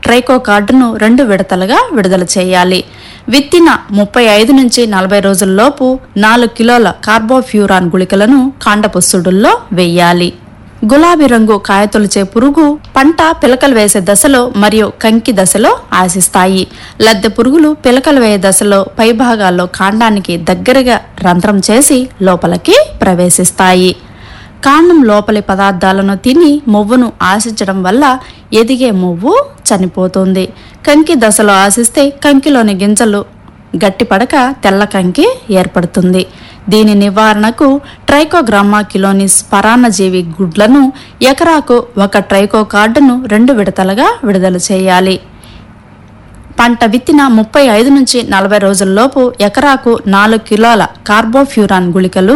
ట్రైకో కార్డును రెండు విడతలుగా విడుదల చేయాలి విత్తిన ముప్పై ఐదు నుంచి నలభై రోజుల్లోపు నాలుగు కిలోల కార్బోఫ్యూరాన్ గుళికలను కాండపు సుడుల్లో వెయ్యాలి గులాబీ రంగు కాయతొలిచే పురుగు పంట పిలకలు వేసే దశలో మరియు కంకి దశలో ఆశిస్తాయి లద్దె పురుగులు పిలకలు వేయే దశలో పైభాగాల్లో కాండానికి దగ్గరగా రంధ్రం చేసి లోపలికి ప్రవేశిస్తాయి కాండం లోపలి పదార్థాలను తిని మొవ్వును ఆశించడం వల్ల ఎదిగే మొవ్వు చనిపోతుంది కంకి దశలో ఆశిస్తే కంకిలోని గింజలు గట్టిపడక తెల్ల కంకి ఏర్పడుతుంది దీని నివారణకు ట్రైకోగ్రామా కిలోనిస్ పరాన్నజీవి గుడ్లను ఎకరాకు ఒక ట్రైకో కార్డును రెండు విడతలుగా విడుదల చేయాలి పంట విత్తిన ముప్పై ఐదు నుంచి నలభై రోజుల్లోపు ఎకరాకు నాలుగు కిలోల కార్బోఫ్యూరాన్ గుళికలు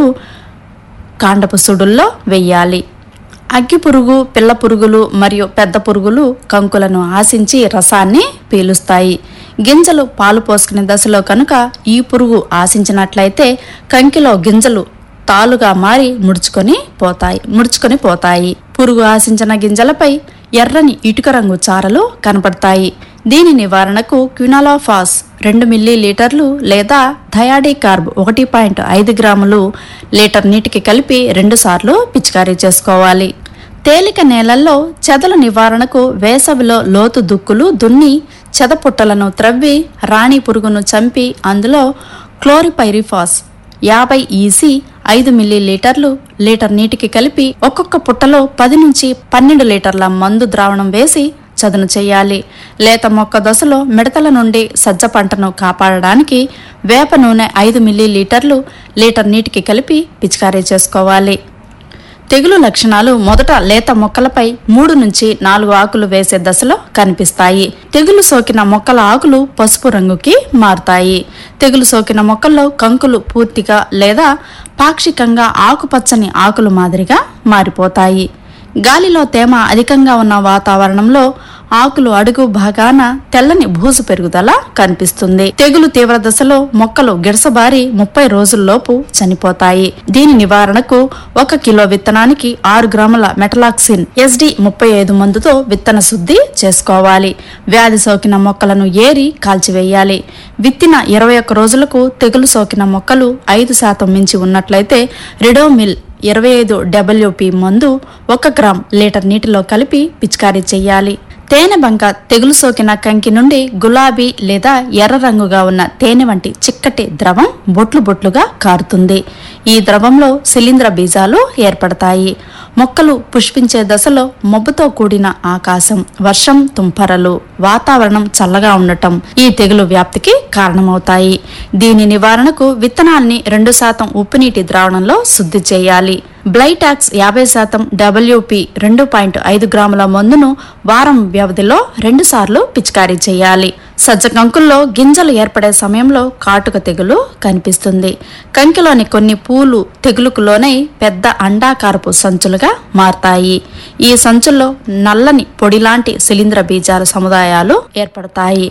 కాండపు సుడుల్లో వెయ్యాలి అగ్గి పురుగు పిల్ల పురుగులు మరియు పెద్ద పురుగులు కంకులను ఆశించి రసాన్ని పీలుస్తాయి గింజలు పాలు పోసుకునే దశలో కనుక ఈ పురుగు ఆశించినట్లయితే కంకిలో గింజలు తాలుగా మారి ముడుచుకొని పోతాయి ముడుచుకొని పోతాయి పురుగు ఆశించిన గింజలపై ఎర్రని ఇటుక రంగు చారలు కనపడతాయి దీని నివారణకు క్వినాలోఫాస్ రెండు మిల్లీ లీటర్లు లేదా థయాడీ కార్బ్ ఒకటి పాయింట్ ఐదు గ్రాములు లీటర్ నీటికి కలిపి రెండుసార్లు పిచికారీ చేసుకోవాలి తేలిక నేలల్లో చెదల నివారణకు వేసవిలో లోతు దుక్కులు దున్ని చెదపుట్టలను త్రవ్వి రాణి పురుగును చంపి అందులో క్లోరిపైరిఫాస్ యాభై ఈసీ ఐదు మిల్లీ లీటర్లు లీటర్ నీటికి కలిపి ఒక్కొక్క పుట్టలో పది నుంచి పన్నెండు లీటర్ల మందు ద్రావణం వేసి చదును చేయాలి లేత మొక్క దశలో మిడతల నుండి సజ్జ పంటను కాపాడడానికి వేప నూనె ఐదు మిల్లీ లీటర్లు లీటర్ నీటికి కలిపి పిచికారీ చేసుకోవాలి తెగులు లక్షణాలు మొదట లేత మొక్కలపై మూడు నుంచి నాలుగు ఆకులు వేసే దశలో కనిపిస్తాయి తెగులు సోకిన మొక్కల ఆకులు పసుపు రంగుకి మారుతాయి తెగులు సోకిన మొక్కల్లో కంకులు పూర్తిగా లేదా పాక్షికంగా ఆకుపచ్చని ఆకులు మాదిరిగా మారిపోతాయి గాలిలో తేమ అధికంగా ఉన్న వాతావరణంలో ఆకులు అడుగు భాగాన తెల్లని బూజు పెరుగుదల కనిపిస్తుంది తెగులు తీవ్ర దశలో మొక్కలు గిడసబారి ముప్పై రోజుల్లోపు చనిపోతాయి దీని నివారణకు ఒక కిలో విత్తనానికి ఆరు గ్రాముల మెటలాక్సిన్ ఎస్డి ముప్పై ఐదు మందుతో విత్తన శుద్ధి చేసుకోవాలి వ్యాధి సోకిన మొక్కలను ఏరి కాల్చివేయాలి విత్తిన ఇరవై ఒక్క రోజులకు తెగులు సోకిన మొక్కలు ఐదు శాతం మించి ఉన్నట్లయితే రిడోమిల్ ఇరవై ఐదు డబ్ల్యూపి మందు ఒక గ్రామ్ లీటర్ నీటిలో కలిపి పిచికారీ చేయాలి తేనె బంక తెగులు సోకిన కంకి నుండి గులాబీ లేదా ఎర్ర రంగుగా ఉన్న తేనె వంటి చిక్కటి ద్రవం బొట్లు బొట్లుగా కారుతుంది ఈ ద్రవంలో శిలీంద్ర బీజాలు ఏర్పడతాయి మొక్కలు పుష్పించే దశలో మబ్బుతో కూడిన ఆకాశం వర్షం తుంపరలు వాతావరణం చల్లగా ఉండటం ఈ తెగులు వ్యాప్తికి కారణమవుతాయి దీని నివారణకు విత్తనాల్ని రెండు శాతం ఉప్పు నీటి ద్రావణంలో శుద్ధి చేయాలి బ్లైటాక్స్ యాభై శాతం డబ్ల్యూపి రెండు పాయింట్ ఐదు గ్రాముల మందును వారం వ్యవధిలో రెండు సార్లు పిచికారీ చేయాలి సజ్జ కంకుల్లో గింజలు ఏర్పడే సమయంలో కాటుక తెగులు కనిపిస్తుంది కంకిలోని కొన్ని పూలు తెగులుకు లోనై పెద్ద అండాకారపు సంచులుగా మారతాయి ఈ సంచుల్లో నల్లని పొడిలాంటి శిలీంద్ర బీజాల సముదాయాలు ఏర్పడతాయి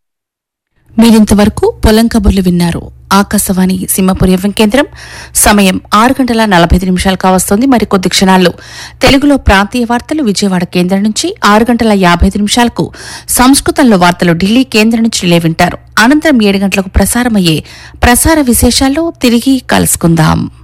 మీరింతవరకు పొలం కబుర్లు విన్నారు ఆకాశవాణి సింహపురి ఎఫ్ఎం కేంద్రం సమయం ఆరు గంటల నలభై ఐదు నిమిషాలు కావస్తోంది మరి కొద్ది క్షణాల్లో తెలుగులో ప్రాంతీయ వార్తలు విజయవాడ కేంద్రం నుంచి ఆరు గంటల యాభై ఐదు నిమిషాలకు సంస్కృతంలో వార్తలు ఢిల్లీ కేంద్రం నుంచి రిలే వింటారు అనంతరం ఏడు గంటలకు ప్రసారమయ్యే ప్రసార విశేషాల్లో తిరిగి కలుసుకుందాం